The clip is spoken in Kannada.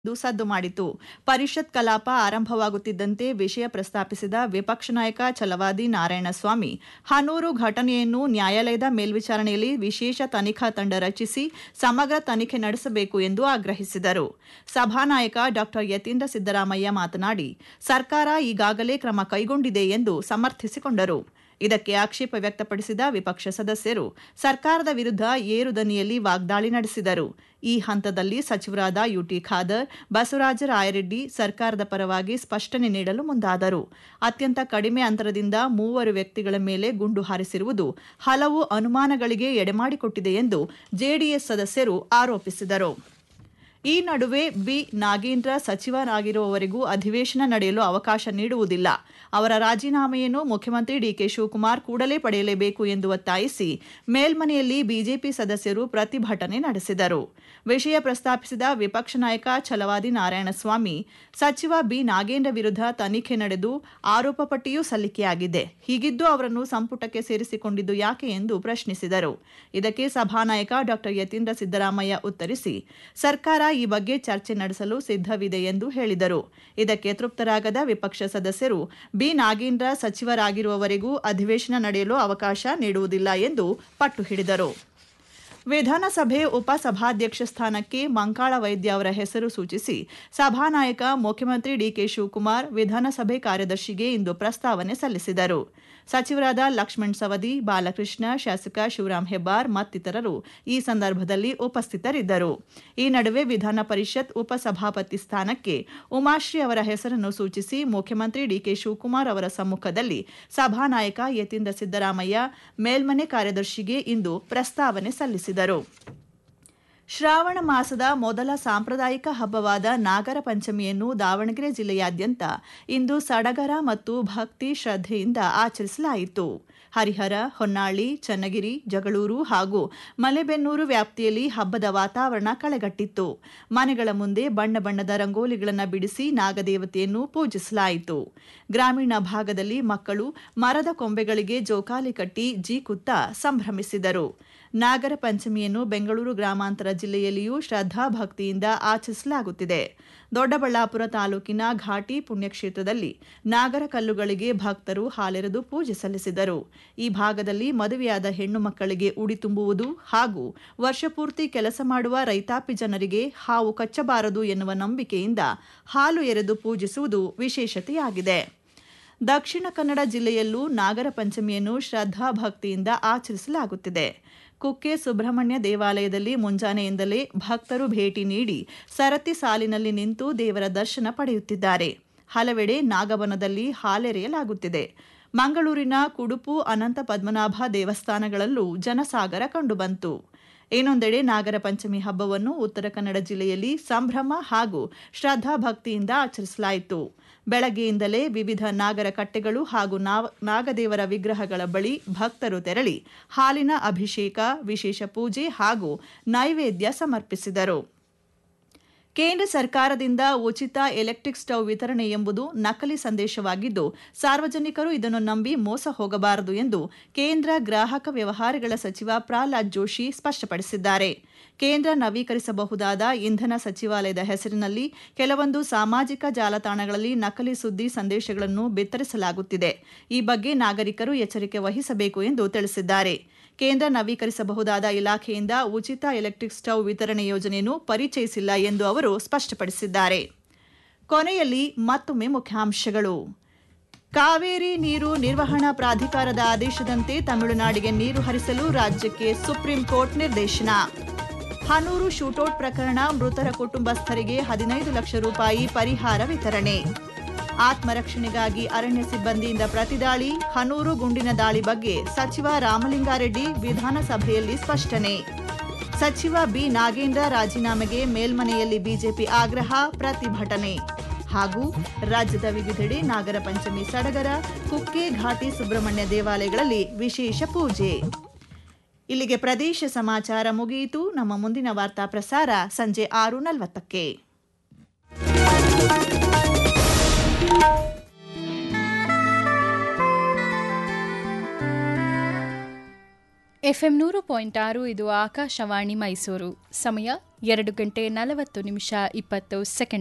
ಎಂದು ಸದ್ದು ಮಾಡಿತು ಪರಿಷತ್ ಕಲಾಪ ಆರಂಭವಾಗುತ್ತಿದ್ದಂತೆ ವಿಷಯ ಪ್ರಸ್ತಾಪಿಸಿದ ವಿಪಕ್ಷ ನಾಯಕ ಛಲವಾದಿ ನಾರಾಯಣಸ್ವಾಮಿ ಹನೂರು ಘಟನೆಯನ್ನು ನ್ಯಾಯಾಲಯದ ಮೇಲ್ವಿಚಾರಣೆಯಲ್ಲಿ ವಿಶೇಷ ತನಿಖಾ ತಂಡ ರಚಿಸಿ ಸಮಗ್ರ ತನಿಖೆ ನಡೆಸಬೇಕು ಎಂದು ಆಗ್ರಹಿಸಿದರು ಸಭಾನಾಯಕ ಡಾ ಯತೀಂದ್ರ ಸಿದ್ದರಾಮಯ್ಯ ಮಾತನಾಡಿ ಸರ್ಕಾರ ಈಗಾಗಲೇ ಕ್ರಮ ಕೈಗೊಂಡಿದೆ ಎಂದು ಸಮರ್ಥಿಸಿಕೊಂಡರು ಇದಕ್ಕೆ ಆಕ್ಷೇಪ ವ್ಯಕ್ತಪಡಿಸಿದ ವಿಪಕ್ಷ ಸದಸ್ಯರು ಸರ್ಕಾರದ ವಿರುದ್ಧ ಏರುದನಿಯಲ್ಲಿ ವಾಗ್ದಾಳಿ ನಡೆಸಿದರು ಈ ಹಂತದಲ್ಲಿ ಸಚಿವರಾದ ಯುಟಿ ಖಾದರ್ ಬಸವರಾಜ ರಾಯರೆಡ್ಡಿ ಸರ್ಕಾರದ ಪರವಾಗಿ ಸ್ಪಷ್ಟನೆ ನೀಡಲು ಮುಂದಾದರು ಅತ್ಯಂತ ಕಡಿಮೆ ಅಂತರದಿಂದ ಮೂವರು ವ್ಯಕ್ತಿಗಳ ಮೇಲೆ ಗುಂಡು ಹಾರಿಸಿರುವುದು ಹಲವು ಅನುಮಾನಗಳಿಗೆ ಎಡೆಮಾಡಿಕೊಟ್ಟಿದೆ ಎಂದು ಜೆಡಿಎಸ್ ಸದಸ್ಯರು ಆರೋಪಿಸಿದರು ಈ ನಡುವೆ ಬಿ ನಾಗೇಂದ್ರ ಸಚಿವರಾಗಿರುವವರೆಗೂ ಅಧಿವೇಶನ ನಡೆಯಲು ಅವಕಾಶ ನೀಡುವುದಿಲ್ಲ ಅವರ ರಾಜೀನಾಮೆಯನ್ನು ಮುಖ್ಯಮಂತ್ರಿ ಡಿಕೆ ಶಿವಕುಮಾರ್ ಕೂಡಲೇ ಪಡೆಯಲೇಬೇಕು ಎಂದು ಒತ್ತಾಯಿಸಿ ಮೇಲ್ಮನೆಯಲ್ಲಿ ಬಿಜೆಪಿ ಸದಸ್ಯರು ಪ್ರತಿಭಟನೆ ನಡೆಸಿದರು ವಿಷಯ ಪ್ರಸ್ತಾಪಿಸಿದ ವಿಪಕ್ಷ ನಾಯಕ ಛಲವಾದಿ ನಾರಾಯಣಸ್ವಾಮಿ ಸಚಿವ ಬಿ ನಾಗೇಂದ್ರ ವಿರುದ್ಧ ತನಿಖೆ ನಡೆದು ಆರೋಪ ಪಟ್ಟಿಯೂ ಸಲ್ಲಿಕೆಯಾಗಿದೆ ಹೀಗಿದ್ದು ಅವರನ್ನು ಸಂಪುಟಕ್ಕೆ ಸೇರಿಸಿಕೊಂಡಿದ್ದು ಯಾಕೆ ಎಂದು ಪ್ರಶ್ನಿಸಿದರು ಇದಕ್ಕೆ ಸಭಾನಾಯಕ ಡಾ ಯತೀಂದ್ರ ಸಿದ್ದರಾಮಯ್ಯ ಉತ್ತರಿಸಿ ಸರ್ಕಾರ ಈ ಬಗ್ಗೆ ಚರ್ಚೆ ನಡೆಸಲು ಸಿದ್ಧವಿದೆ ಎಂದು ಹೇಳಿದರು ಇದಕ್ಕೆ ತೃಪ್ತರಾಗದ ವಿಪಕ್ಷ ಸದಸ್ಯರು ಬಿ ನಾಗೇಂದ್ರ ಸಚಿವರಾಗಿರುವವರೆಗೂ ಅಧಿವೇಶನ ನಡೆಯಲು ಅವಕಾಶ ನೀಡುವುದಿಲ್ಲ ಎಂದು ಪಟ್ಟು ಹಿಡಿದರು ವಿಧಾನಸಭೆ ಉಪಸಭಾಧ್ಯಕ್ಷ ಸ್ಥಾನಕ್ಕೆ ಮಂಕಾಳ ವೈದ್ಯ ಅವರ ಹೆಸರು ಸೂಚಿಸಿ ಸಭಾನಾಯಕ ಮುಖ್ಯಮಂತ್ರಿ ಡಿಕೆ ಶಿವಕುಮಾರ್ ವಿಧಾನಸಭೆ ಕಾರ್ಯದರ್ಶಿಗೆ ಇಂದು ಪ್ರಸ್ತಾವನೆ ಸಲ್ಲಿಸಿದರು ಸಚಿವರಾದ ಲಕ್ಷ್ಮಣ್ ಸವದಿ ಬಾಲಕೃಷ್ಣ ಶಾಸಕ ಶಿವರಾಂ ಹೆಬ್ಬಾರ್ ಮತ್ತಿತರರು ಈ ಸಂದರ್ಭದಲ್ಲಿ ಉಪಸ್ಥಿತರಿದ್ದರು ಈ ನಡುವೆ ವಿಧಾನ ಪರಿಷತ್ ಉಪಸಭಾಪತಿ ಸ್ಥಾನಕ್ಕೆ ಉಮಾಶ್ರೀ ಅವರ ಹೆಸರನ್ನು ಸೂಚಿಸಿ ಮುಖ್ಯಮಂತ್ರಿ ಡಿಕೆ ಶಿವಕುಮಾರ್ ಅವರ ಸಮ್ಮುಖದಲ್ಲಿ ಸಭಾನಾಯಕ ಯತೀಂದ್ರ ಸಿದ್ದರಾಮಯ್ಯ ಮೇಲ್ಮನೆ ಕಾರ್ಯದರ್ಶಿಗೆ ಇಂದು ಪ್ರಸ್ತಾವನೆ ಸಲ್ಲಿಸಿದರು ಶ್ರಾವಣ ಮಾಸದ ಮೊದಲ ಸಾಂಪ್ರದಾಯಿಕ ಹಬ್ಬವಾದ ನಾಗರ ಪಂಚಮಿಯನ್ನು ದಾವಣಗೆರೆ ಜಿಲ್ಲೆಯಾದ್ಯಂತ ಇಂದು ಸಡಗರ ಮತ್ತು ಭಕ್ತಿ ಶ್ರದ್ಧೆಯಿಂದ ಆಚರಿಸಲಾಯಿತು ಹರಿಹರ ಹೊನ್ನಾಳಿ ಚನ್ನಗಿರಿ ಜಗಳೂರು ಹಾಗೂ ಮಲೆಬೆನ್ನೂರು ವ್ಯಾಪ್ತಿಯಲ್ಲಿ ಹಬ್ಬದ ವಾತಾವರಣ ಕಳೆಗಟ್ಟಿತ್ತು ಮನೆಗಳ ಮುಂದೆ ಬಣ್ಣ ಬಣ್ಣದ ರಂಗೋಲಿಗಳನ್ನು ಬಿಡಿಸಿ ನಾಗದೇವತೆಯನ್ನು ಪೂಜಿಸಲಾಯಿತು ಗ್ರಾಮೀಣ ಭಾಗದಲ್ಲಿ ಮಕ್ಕಳು ಮರದ ಕೊಂಬೆಗಳಿಗೆ ಜೋಕಾಲಿ ಕಟ್ಟಿ ಜೀಕುತ್ತಾ ಸಂಭ್ರಮಿಸಿದರು ನಾಗರ ಪಂಚಮಿಯನ್ನು ಬೆಂಗಳೂರು ಗ್ರಾಮಾಂತರ ಜಿಲ್ಲೆಯಲ್ಲಿಯೂ ಶ್ರದ್ಧಾ ಭಕ್ತಿಯಿಂದ ಆಚರಿಸಲಾಗುತ್ತಿದೆ ದೊಡ್ಡಬಳ್ಳಾಪುರ ತಾಲೂಕಿನ ಘಾಟಿ ಪುಣ್ಯಕ್ಷೇತ್ರದಲ್ಲಿ ನಾಗರ ಕಲ್ಲುಗಳಿಗೆ ಭಕ್ತರು ಹಾಲೆರೆದು ಪೂಜೆ ಸಲ್ಲಿಸಿದರು ಈ ಭಾಗದಲ್ಲಿ ಮದುವೆಯಾದ ಹೆಣ್ಣು ಮಕ್ಕಳಿಗೆ ಉಡಿ ತುಂಬುವುದು ಹಾಗೂ ವರ್ಷಪೂರ್ತಿ ಕೆಲಸ ಮಾಡುವ ರೈತಾಪಿ ಜನರಿಗೆ ಹಾವು ಕಚ್ಚಬಾರದು ಎನ್ನುವ ನಂಬಿಕೆಯಿಂದ ಹಾಲು ಎರೆದು ಪೂಜಿಸುವುದು ವಿಶೇಷತೆಯಾಗಿದೆ ದಕ್ಷಿಣ ಕನ್ನಡ ಜಿಲ್ಲೆಯಲ್ಲೂ ನಾಗರ ಪಂಚಮಿಯನ್ನು ಶ್ರದ್ಧಾ ಭಕ್ತಿಯಿಂದ ಆಚರಿಸಲಾಗುತ್ತಿದೆ ಕುಕ್ಕೆ ಸುಬ್ರಹ್ಮಣ್ಯ ದೇವಾಲಯದಲ್ಲಿ ಮುಂಜಾನೆಯಿಂದಲೇ ಭಕ್ತರು ಭೇಟಿ ನೀಡಿ ಸರತಿ ಸಾಲಿನಲ್ಲಿ ನಿಂತು ದೇವರ ದರ್ಶನ ಪಡೆಯುತ್ತಿದ್ದಾರೆ ಹಲವೆಡೆ ನಾಗವನದಲ್ಲಿ ಹಾಲೆರೆಯಲಾಗುತ್ತಿದೆ ಮಂಗಳೂರಿನ ಕುಡುಪು ಅನಂತ ಪದ್ಮನಾಭ ದೇವಸ್ಥಾನಗಳಲ್ಲೂ ಜನಸಾಗರ ಕಂಡುಬಂತು ಇನ್ನೊಂದೆಡೆ ನಾಗರ ಪಂಚಮಿ ಹಬ್ಬವನ್ನು ಉತ್ತರ ಕನ್ನಡ ಜಿಲ್ಲೆಯಲ್ಲಿ ಸಂಭ್ರಮ ಹಾಗೂ ಶ್ರದ್ಧಾ ಭಕ್ತಿಯಿಂದ ಆಚರಿಸಲಾಯಿತು ಬೆಳಗ್ಗೆಯಿಂದಲೇ ವಿವಿಧ ನಾಗರ ಕಟ್ಟೆಗಳು ಹಾಗೂ ನಾಗದೇವರ ವಿಗ್ರಹಗಳ ಬಳಿ ಭಕ್ತರು ತೆರಳಿ ಹಾಲಿನ ಅಭಿಷೇಕ ವಿಶೇಷ ಪೂಜೆ ಹಾಗೂ ನೈವೇದ್ಯ ಸಮರ್ಪಿಸಿದರು ಕೇಂದ್ರ ಸರ್ಕಾರದಿಂದ ಉಚಿತ ಎಲೆಕ್ಟ್ರಿಕ್ ಸ್ಟವ್ ವಿತರಣೆ ಎಂಬುದು ನಕಲಿ ಸಂದೇಶವಾಗಿದ್ದು ಸಾರ್ವಜನಿಕರು ಇದನ್ನು ನಂಬಿ ಮೋಸ ಹೋಗಬಾರದು ಎಂದು ಕೇಂದ್ರ ಗ್ರಾಹಕ ವ್ಯವಹಾರಗಳ ಸಚಿವ ಪ್ರಹ್ಲಾದ್ ಜೋಶಿ ಸ್ಪಷ್ಟಪಡಿಸಿದ್ದಾರೆ ಕೇಂದ್ರ ನವೀಕರಿಸಬಹುದಾದ ಇಂಧನ ಸಚಿವಾಲಯದ ಹೆಸರಿನಲ್ಲಿ ಕೆಲವೊಂದು ಸಾಮಾಜಿಕ ಜಾಲತಾಣಗಳಲ್ಲಿ ನಕಲಿ ಸುದ್ದಿ ಸಂದೇಶಗಳನ್ನು ಬಿತ್ತರಿಸಲಾಗುತ್ತಿದೆ ಈ ಬಗ್ಗೆ ನಾಗರಿಕರು ಎಚ್ಚರಿಕೆ ವಹಿಸಬೇಕು ಎಂದು ತಿಳಿಸಿದ್ದಾರೆ ಕೇಂದ್ರ ನವೀಕರಿಸಬಹುದಾದ ಇಲಾಖೆಯಿಂದ ಉಚಿತ ಎಲೆಕ್ಟ್ರಿಕ್ ಸ್ಟವ್ ವಿತರಣೆ ಯೋಜನೆಯನ್ನು ಪರಿಚಯಿಸಿಲ್ಲ ಎಂದು ಅವರು ಸ್ಪಷ್ಟಪಡಿಸಿದ್ದಾರೆ ಕೊನೆಯಲ್ಲಿ ಮತ್ತೊಮ್ಮೆ ಮುಖ್ಯಾಂಶಗಳು ಕಾವೇರಿ ನೀರು ನಿರ್ವಹಣಾ ಪ್ರಾಧಿಕಾರದ ಆದೇಶದಂತೆ ತಮಿಳುನಾಡಿಗೆ ನೀರು ಹರಿಸಲು ರಾಜ್ಯಕ್ಕೆ ಸುಪ್ರೀಂ ಕೋರ್ಟ್ ನಿರ್ದೇಶನ ಹನೂರು ಶೂಟೌಟ್ ಪ್ರಕರಣ ಮೃತರ ಕುಟುಂಬಸ್ಥರಿಗೆ ಹದಿನೈದು ಲಕ್ಷ ರೂಪಾಯಿ ಪರಿಹಾರ ವಿತರಣೆ ಆತ್ಮರಕ್ಷಣೆಗಾಗಿ ಅರಣ್ಯ ಸಿಬ್ಬಂದಿಯಿಂದ ಪ್ರತಿದಾಳಿ ಹನೂರು ಗುಂಡಿನ ದಾಳಿ ಬಗ್ಗೆ ಸಚಿವ ರಾಮಲಿಂಗಾರೆಡ್ಡಿ ವಿಧಾನಸಭೆಯಲ್ಲಿ ಸ್ಪಷ್ಟನೆ ಸಚಿವ ಬಿ ನಾಗೇಂದ್ರ ರಾಜೀನಾಮೆಗೆ ಮೇಲ್ಮನೆಯಲ್ಲಿ ಬಿಜೆಪಿ ಆಗ್ರಹ ಪ್ರತಿಭಟನೆ ಹಾಗೂ ರಾಜ್ಯದ ವಿವಿಧೆಡೆ ನಾಗರ ಪಂಚಮಿ ಸಡಗರ ಕುಕ್ಕೆ ಘಾಟಿ ಸುಬ್ರಹ್ಮಣ್ಯ ದೇವಾಲಯಗಳಲ್ಲಿ ವಿಶೇಷ ಪೂಜೆ ಇಲ್ಲಿಗೆ ಪ್ರದೇಶ ಸಮಾಚಾರ ಮುಗಿಯಿತು ನಮ್ಮ ಮುಂದಿನ ವಾರ್ತಾ ಪ್ರಸಾರ ಸಂಜೆ ಆರು ನಲವತ್ತಕ್ಕೆ ಎಫ್ಎಂ ನೂರು ಪಾಯಿಂಟ್ ಆರು ಇದು ಆಕಾಶವಾಣಿ ಮೈಸೂರು ಸಮಯ ಎರಡು ಗಂಟೆ ನಲವತ್ತು ನಿಮಿಷ ಇಪ್ಪತ್ತು ಸೆಕೆಂಡ್